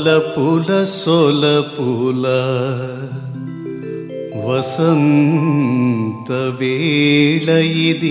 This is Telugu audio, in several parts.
వలపుల సొలపుల వసంత వేళ ఇది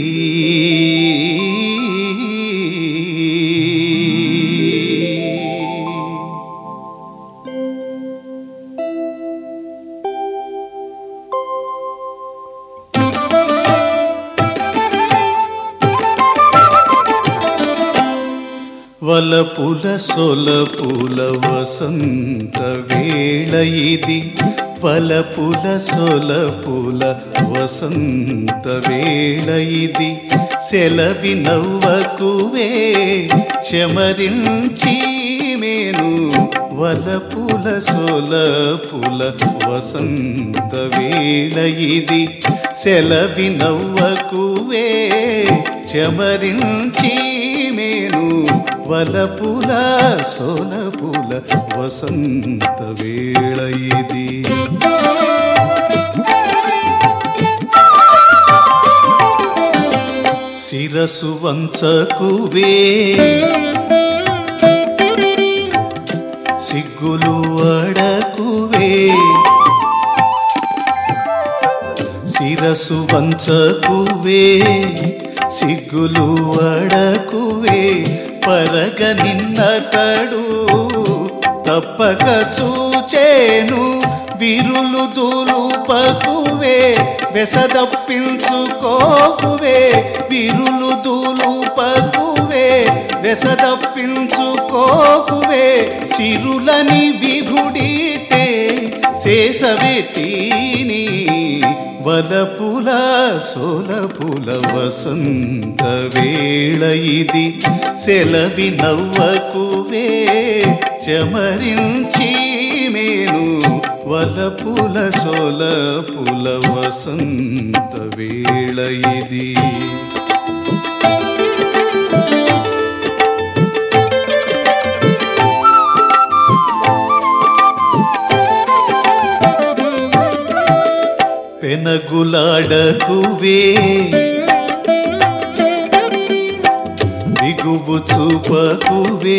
వలపుల సొలపుల వసంత వేళ ఇది వలపుల సొలపుల వసంత వేళ ఇది సెలవి నవ్వకువే చెమరించి మేను వలపుల సొలపుల వసంత వేళ ఇది సెలవి నవ్వకువే చెమరించి మేను వలపుల సోలపుల వసంత వేళ ఇది శిరసు వంచకువే సిగ్గులు అడకువే శిరసు వంచకువే సిగ్గులు అడకువే పరగ నిన్నతడు తప్పక చూచేను విరులు దూలుపకువే వెసదప్పించుకోకువే విరులు దూలుపకువే వెసదప్పించుకోకువే సిరులని విభుడిటే శేషవెట్టిని వలపుల సోలపుల వసంత వేళ ఇది సెలవి నవ్వకువే చమరించి మేను వలపుల సోలపుల వసంత వేళ ఇది పెనగులాడకువే బిగువు చూపకువే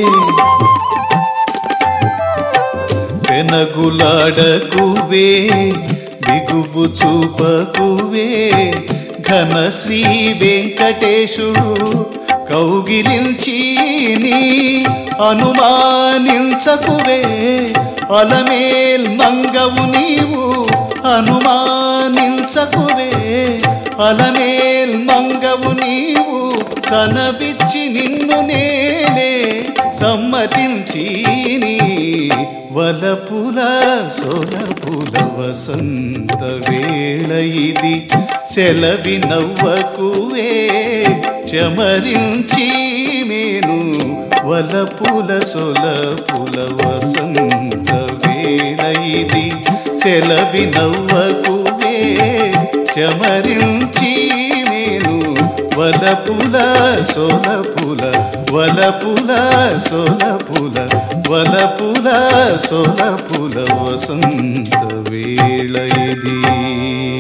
పెనగులాడకువే బిగువు చూపకువే ఘన శ్రీ వెంకటేశుడు కౌగిలించి నీ అనుమానించకువే అలమేల్ మంగవు నీవు అనుమానించకువే అలమేల్ మంగవు నీవు సనవిచ్చి నిన్ను నేనే సమ్మతించి నీ వలపుల సొలపుల వసంత వేళ ఇది సెలవి నవ్వకువే చమరించి మేను వలపుల సొలపుల వసంత వేళ ఇది సెలవి నవ్వకువే చమరించి మేను వలపుల సోలపుల వలపుల సోలపుల వలపుల సోలపుల వసంత వేళ ఇది